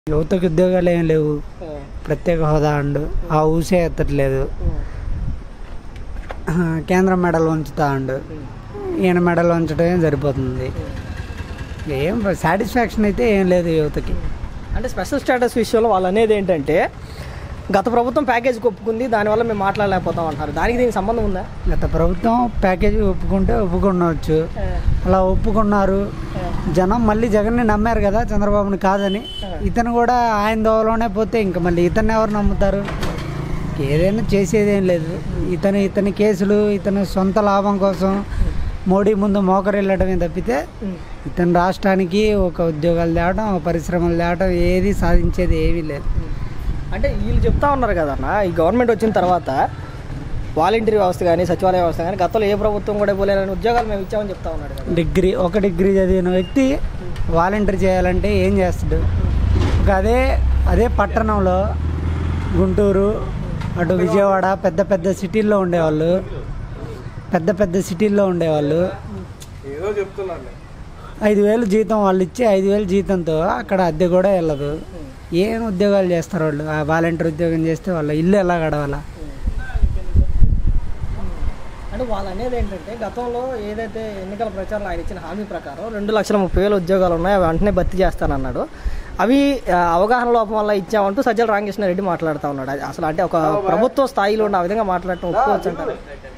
యువతకు ఉద్యోగాలు ఏం లేవు ప్రత్యేక హోదా అండు ఆ ఊసే ఎత్తట్లేదు ఆ, కేంద్రం మెడల్ ఉంచుతా అండు ఈయన మెడల్ ఉంచడమే సరిపోతుంది ఏం సాటిస్ఫాక్షన్ అయితే ఏం లేదు యువతకి అంటే స్పెషల్ స్టేటస్ విషయంలో వాళ్ళు అనేది ఏంటంటే గత ప్రభుత్వం ప్యాకేజ్ ఒప్పుకుంది దానివల్ల మేము మాట్లాడలేకపోతాం అంటారు దానికి దీనికి సంబంధం ఉందా గత ప్రభుత్వం ప్యాకేజీ ఒప్పుకుంటే ఒప్పుకునవచ్చు అలా ఒప్పుకున్నారు జనం మళ్ళీ జగన్ని నమ్మారు కదా చంద్రబాబుని కాదని ఇతను కూడా ఆయన దోవలోనే పోతే ఇంకా మళ్ళీ ఇతన్ని ఎవరు నమ్ముతారు ఏదైనా చేసేదేం లేదు ఇతను ఇతని కేసులు ఇతని సొంత లాభం కోసం మోడీ ముందు మోకరిల్లడమే తప్పితే ఇతని రాష్ట్రానికి ఒక ఉద్యోగాలు తేవడం ఒక పరిశ్రమలు తేవడం ఏది సాధించేది ఏమీ లేదు అంటే వీళ్ళు చెప్తా ఉన్నారు కదన్న ఈ గవర్నమెంట్ వచ్చిన తర్వాత వాలంటీర్ వ్యవస్థ కానీ సచివాలయ వ్యవస్థ కానీ గతంలో ఏ ప్రభుత్వం కూడా ఇవ్వలేని ఉద్యోగాలు మేము ఇచ్చామని చెప్తా ఉన్నాడు కదా డిగ్రీ ఒక డిగ్రీ చదివిన వ్యక్తి వాలంటీర్ చేయాలంటే ఏం చేస్తాడు ఒక అదే అదే పట్టణంలో గుంటూరు అటు విజయవాడ పెద్ద పెద్ద సిటీల్లో ఉండేవాళ్ళు పెద్ద పెద్ద సిటీల్లో ఉండేవాళ్ళు ఐదు వేలు జీతం వాళ్ళు ఇచ్చే ఐదు వేలు జీతంతో అక్కడ అద్దె కూడా వెళ్ళదు ఏం ఉద్యోగాలు చేస్తారు వాళ్ళు ఆ వాలంటీర్ ఉద్యోగం చేస్తే వాళ్ళ ఇల్లు ఎలా గడవాలా అంటే వాళ్ళు అనేది ఏంటంటే గతంలో ఏదైతే ఎన్నికల ప్రచారంలో ఆయన ఇచ్చిన హామీ ప్రకారం రెండు లక్షల ముప్పై వేల ఉద్యోగాలు ఉన్నాయి అవి వెంటనే భర్తీ చేస్తానన్నాడు అవి ఆ, అవగాహన లోపం వల్ల ఇచ్చామంటూ సజ్జల రామకృష్ణారెడ్డి మాట్లాడుతూ ఉన్నాడు అది అసలు అంటే ఒక ప్రభుత్వ స్థాయిలో ఉన్న ఆ విధంగా మాట్లాడటం ఒప్పుకోవచ్చు అంటారు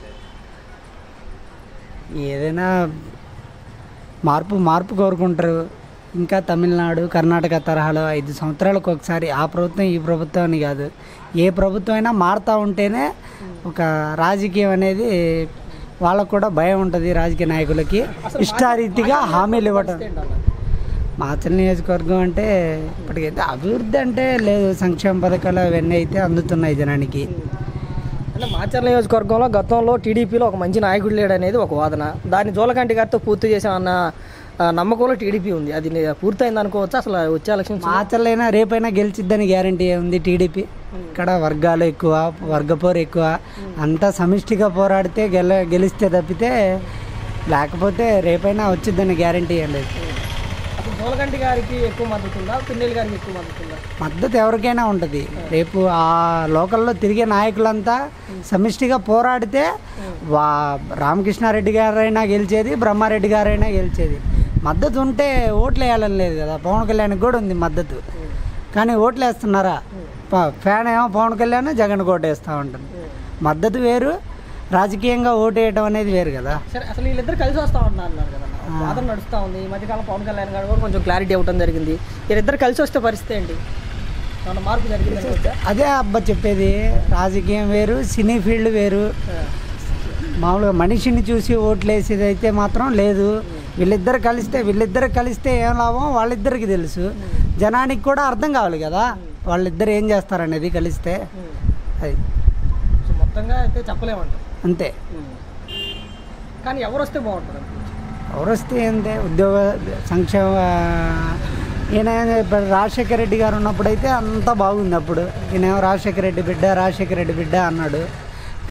ఏదైనా మార్పు మార్పు కోరుకుంటారు ఇంకా తమిళనాడు కర్ణాటక తరహాలో ఐదు సంవత్సరాలకు ఒకసారి ఆ ప్రభుత్వం ఈ ప్రభుత్వం అని కాదు ఏ ప్రభుత్వం అయినా మారుతూ ఉంటేనే ఒక రాజకీయం అనేది వాళ్ళకు కూడా భయం ఉంటుంది రాజకీయ నాయకులకి ఇష్టారీతిగా హామీలు ఇవ్వటం మాచల్ నియోజకవర్గం అంటే ఇప్పటికైతే అభివృద్ధి అంటే లేదు సంక్షేమ పథకాలు అవన్నీ అయితే అందుతున్నాయి జనానికి అంటే మాచర్ల నియోజకవర్గంలో గతంలో టీడీపీలో ఒక మంచి నాయకుడు లేడు అనేది ఒక వాదన దాన్ని జోలకంటి గారితో పూర్తి చేసిన అన్న ఆ, నమ్మకంలో టీడీపీ ఉంది అది ని- పూర్తయింది అనుకోవచ్చు అసలు వచ్చే ఎలక్షన్స్ మాచల్లైనా రేపైనా గెలిచిద్దని గ్యారంటీ ఉంది టీడీపీ ఇక్కడ వర్గాలు ఎక్కువ వర్గపోరు ఎక్కువ అంతా సమిష్టిగా పోరాడితే గెల గెలిస్తే తప్పితే లేకపోతే రేపైనా వచ్చిద్దని గ్యారంటీ ఏం లేదు అసలు జోలకంటి గారికి ఎక్కువ మద్దతు ఉందా పిన్నెల్లి గారికి ఎక్కువ మద్దతు ఉందా మద్దతు ఎవరికైనా ఉంటుంది రేపు ఆ లోకల్లో తిరిగే నాయకులంతా సమిష్టిగా పోరాడితే వా రామకృష్ణారెడ్డి గారైనా గెలిచేది బ్రహ్మారెడ్డి గారైనా గెలిచేది మద్దతు ఉంటే ఓట్లు వేయాలని లేదు కదా పవన్ కళ్యాణ్కి కూడా ఉంది మద్దతు కానీ ఓట్లు వేస్తున్నారా ప- ఫ్యాన్ ఏమో పవన్ కళ్యాణ్ జగన్ ఓటు వేస్తూ ఉంటుంది మద్దతు వేరు రాజకీయంగా ఓటు వేయటం అనేది వేరు కదా సరే అసలు వీళ్ళిద్దరు కలిసి వస్తా ఉన్నారు అన్నారు కదా వాదన నడుస్తూ ఉంది ఈ మధ్యకాలం పవన్ కళ్యాణ్ గారు కూడా కొంచెం క్లారిటీ ఇవ్వడం జరిగింది వీళ్ళిద్దరు కలిసి వస్తే పరిస్థితి ఏంటి ఏమన్నా మార్పు జరిగింది అనుకోవచ్చా? అదే అబ్బా చెప్పేది రాజకీయం వేరు సినీ ఫీల్డ్ వేరు మామూలుగా మనిషిని చూసి ఓట్లు వేసేది అయితే మాత్రం లేదు వీళ్ళిద్దరు కలిస్తే వీళ్ళిద్దరు కలిస్తే ఏం లాభం వాళ్ళిద్దరికి తెలుసు జనానికి కూడా అర్థం కావాలి కదా వాళ్ళిద్దరు ఏం చేస్తారనేది కలిస్తే అది సో మొత్తంగా అయితే చెప్పలేమంటారు అంతే కానీ ఎవరు వస్తే బాగుంటుంది ఎవరు వస్తే ఏంటే ఉద్యోగ సంక్షేమ ఈయన ఇప్పుడు రాజశేఖర రెడ్డి గారు ఉన్నప్పుడైతే అంతా బాగుంది అప్పుడు ఈయన రాజశేఖర రెడ్డి బిడ్డ రాజశేఖర రెడ్డి బిడ్డ అన్నాడు